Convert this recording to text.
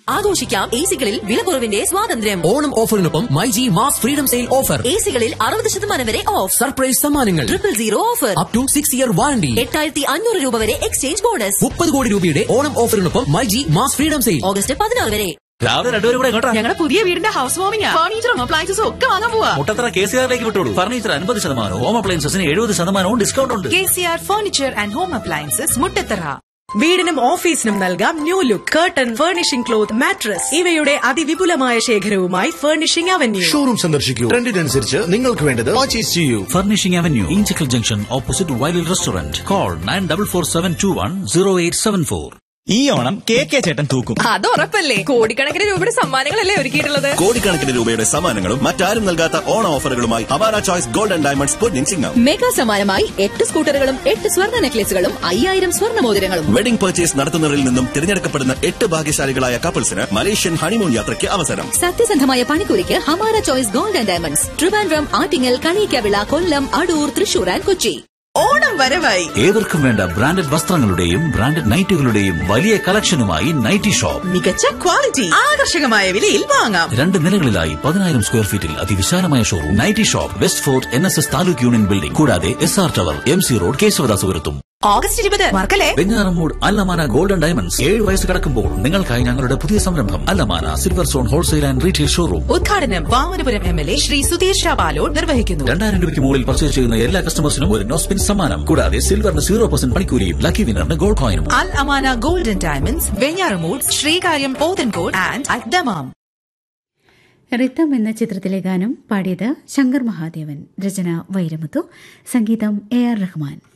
ആഘോഷിക്കാം എസികളിൽ വിലക്കുറവിന്റെ സ്വാതന്ത്ര്യം ഓണം ഓഫറിനൊപ്പം myG mass freedom sale offer എസികളിൽ അറുപത് ശതമാനം വരെ ഓഫ് സർപ്രൈസ് സമ്മാനങ്ങൾ triple zero offer up to six year warranty എട്ടായിരത്തി അഞ്ഞൂറ് രൂപ വരെ എക്സ്ചേഞ്ച് ബോണസ് മുപ്പത് കോടി രൂപയുടെ ഓണം ഓഫറിനൊപ്പം myG mass freedom sale August പതിനാറ് വരെ രാവിലെ രണ്ടുപേരും കൂടെ എങ്ങോട്ടാ ഞങ്ങളുടെ പുതിയ വീടിന്റെ ഹൗസ് വാമിംഗ് ഫർണിച്ചറും അപ്ലയൻസസും ഒക്കെ വാങ്ങാൻ പോവാ മുട്ടത്തറ കെ സി ആറിലേക്ക് വിട്ടോളൂ ഫർണിച്ചർ അൻപത് ശതമാനവും ഹോം അപ്ലയൻസസിന് എഴുപത് ശതമാനവും ഡിസ്കൗണ്ട് ഉണ്ട് K C R furniture and home appliances Muttathara വീടിനും ഓഫീസിനും നൽകാം new look curtain furnishing cloth mattress ഇവയുടെ അതിവിപുലമായ ശേഖരവുമായി ഫർണിഷിംഗ് അവന്യൂ ഷോറൂം സന്ദർശിക്കൂ ട്രെൻഡിനനുസരിച്ച് നിങ്ങൾക്ക് വേണ്ടത് പർച്ചേസ് ചെയ്യൂ furnishing avenue Inchakkal junction opposite വയലിൽ restaurant call nine double four seven two one zero eight seven four ഈ ഓണം കെ കെ ചേട്ടൻ തൂക്കും അത് ഉറപ്പല്ലേ കോടിക്കണക്കിന് രൂപയുടെ സമ്മാനങ്ങളല്ലേ ഒരുക്കിയിട്ടുള്ളത് കോടിക്കണക്കിന് രൂപയുടെ സമ്മാനങ്ങളും മറ്റാരും നൽകാത്ത ഓണ ഓഫറുകളുമായി അവാര ചോയ്സ് ഗോൾഡ് ആൻഡ് ഡയമണ്ട്സ് പൊന്നിൻ ചിങ്ങം മെഗാ സമ്മാനമായി എട്ട് സ്കൂട്ടറുകളും എട്ട് സ്വർണ്ണ നെക്ലേസുകളും അയ്യായിരം സ്വർണ്ണ മോതിരങ്ങളും വെഡിംഗ് പർച്ചേസ് നടത്തുന്നവരിൽ നിന്നും തിരഞ്ഞെടുക്കപ്പെടുന്ന എട്ട് ഭാഗ്യശാലികളായ കപ്പിൾസിന് മലേഷ്യൻ ഹണിമൂൺ യാത്രയ്ക്ക് അവസരം സത്യസന്ധമായ പണിക്കൂലിക്ക് Hamara choice gold and diamonds Trivandrum Attingal Kaniyikkavila Kollam Adoor Thrissur and Kochi Onam വരവായി ഏവർക്കും വേണ്ട ബ്രാൻഡഡ് വസ്ത്രങ്ങളുടെയും ബ്രാൻഡഡ് നൈറ്റുകളുടെയും വലിയ കളക്ഷനുമായി നൈറ്റി ഷോപ്പ് മികച്ച ക്വാളിറ്റി ആകർഷകമായ വിലയിൽ വാങ്ങാം രണ്ട് നിലകളിലായി പതിനായിരം സ്ക്വയർ ഫീറ്റിൽ അതിവിശാലമായ showroom nighty shop west fort N S S taluk union building കൂടാതെ S R tower M C road കേശവദാസുപുരത്തും ഓഗസ്റ്റ് ഇരുപത് മറക്കല്ലേ വെഞ്ഞാറമ്മൂട് അല്ലമാന ഗോൾഡൻ ഡയമണ്ട്സ് ഏഴ് വയസ്സ് കടക്കുമ്പോൾ നിങ്ങൾക്കായി ഞങ്ങളുടെ പുതിയ സംരംഭം അല്ലമാന silver stone wholesale and retail showroom ഉദ്ഘാടനം Vamanapuram M L A Shri Sudheer ഷാബാലോഡ് നിർവഹിക്കുന്നു രണ്ടായിരം രൂപയ്ക്ക് മുകളിൽ പർച്ചേസ് ചെയ്യുന്ന എല്ലാ കസ്റ്റമേഴ്സിനും ഒരു നോസ്പിൻ സമ്മാനം കൂടാതെ സിൽവറിന് സീറോ പെർസെന്റ് പണിക്കൂലിയും ലക്കി വിന്നറിന് ഗോൾഡ് കോയിനും അൽ അമാന golden diamonds Venjaramoodu Sreekaryam Pothencode and അദ്ദമാം റിത്തം എന്ന ചിത്രത്തിലെ ഗാനം പാടിയത് ശങ്കർ മഹാദേവൻ രചന വൈരമുത്തു സംഗീതം എ ആർ റഹ്മാൻ